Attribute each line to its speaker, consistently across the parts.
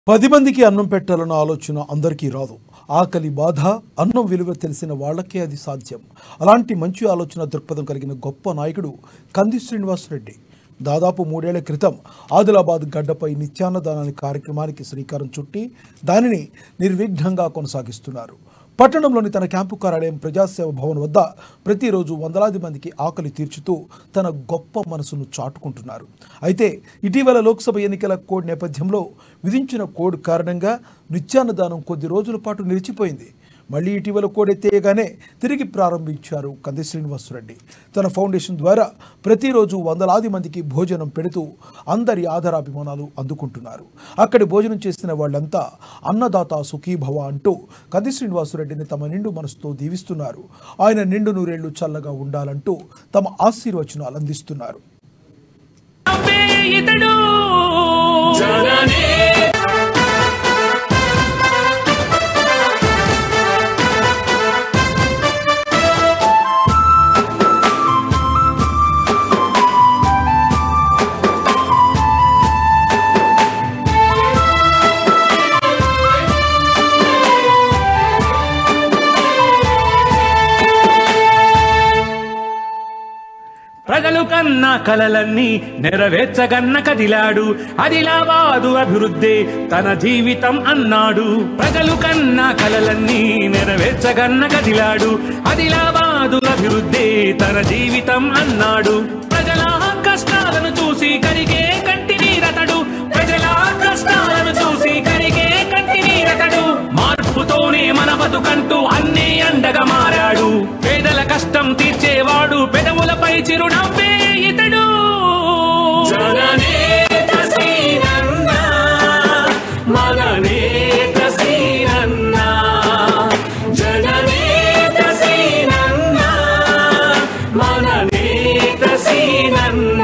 Speaker 1: పది మందికి అన్నం పెట్టాలన్న ఆలోచన అందరికీ రాదు ఆకలి బాధ అన్నం విలువ తెలిసిన వాళ్ళకే అది సాధ్యం అలాంటి మంచి ఆలోచన దృక్పథం కలిగిన గొప్ప నాయకుడు కంది శ్రీనివాసరెడ్డి దాదాపు మూడేళ్ల క్రితం ఆదిలాబాద్ గడ్డపై నిత్యాన్నదానాన్ని కార్యక్రమానికి శ్రీకారం చుట్టి దానిని నిర్విఘ్నంగా కొనసాగిస్తున్నారు పట్టణంలోని తన క్యాంపు కార్యాలయం ప్రజాసేవ భవన్ వద్ద ప్రతిరోజు వందలాది మందికి ఆకలి తీర్చుతూ తన గొప్ప మనసును చాటుకుంటున్నారు అయితే ఇటీవల లోక్సభ ఎన్నికల కోడ్ నేపథ్యంలో విధించిన కోడ్ కారణంగా నిత్యాన్నదానం కొద్ది రోజుల పాటు నిలిచిపోయింది మళ్ళీ ఇటీవల కోడ్ ఎత్తేయగానే తిరిగి ప్రారంభించారు కంది శ్రీనివాసరెడ్డి తన ఫౌండేషన్ ద్వారా ప్రతిరోజు వందలాది మందికి భోజనం పెడుతూ అందరి ఆధారాభిమానాలు అందుకుంటున్నారు అక్కడి భోజనం చేసిన వాళ్ళంతా అన్నదాత సుఖీభవ అంటూ కంది శ్రీనివాసరెడ్డిని తమ నిండు మనసుతో దీవిస్తున్నారు ఆయన నిండు నూరేళ్లు చల్లగా ఉండాలంటూ తమ ఆశీర్వచనాలు అందిస్తున్నారు
Speaker 2: అబ్బే ఇతడు ప్రజలు కన్నా కలలన్నీ నెరవేర్చగన్న కదిలాడు అదిలాబాదు అభివృద్ధి తన జీవితం అన్నాడు ప్రజలు కన్నా కలలన్నీ నెరవేర్చగన్న కదిలాడు అదిలాబాదు అభివృద్ధి తన జీవితం అన్నాడు ప్రజల కష్టాలను చూసి కరిగే కంటి నీరతడు ప్రజల కష్టాలను చూసి కరిగే కంటి నీరతడు మార్పుతోనే మన బతుకంటూ అన్నీ అండగా మారాడు పేదల కష్టం తీర్చేవాడు పెదవులపై చిరునవ్వే ఇతడు జననేత శ్రీరన్న, మననేత శ్రీరన్న. జననేత శ్రీరన్న, మననేత శ్రీరన్న.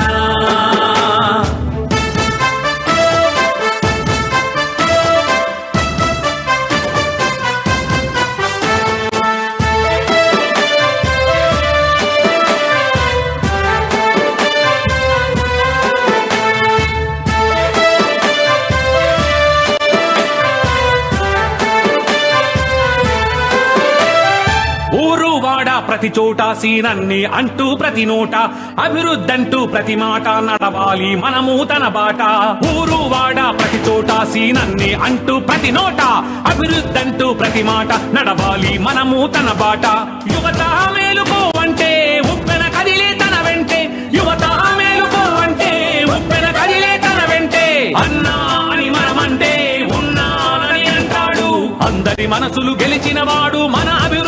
Speaker 2: ఊరు వాడ ప్రతి చోట సీనన్ని అంటూ ప్రతి నోట అభివృద్ధంటూ ప్రతి మాట నడవాలి మనము తన బాట ఊరు వాడ ప్రతి చోట సీనన్ని అంటూ ప్రతి నోట అభివృద్ధంటూ ప్రతి మాట నడవాలి మనము తన బాట యువత మేలుకో అంటే ఉప్పెన కదిలే తన వెంటే యువత మేలుకో అంటే ఉప్పెన కదిలే తన వెంటే అన్నా అని మనమంటే ఉన్నానని అంటాడు అందరి మనసులు గెలిచిన వాడు మన అభివృద్ధి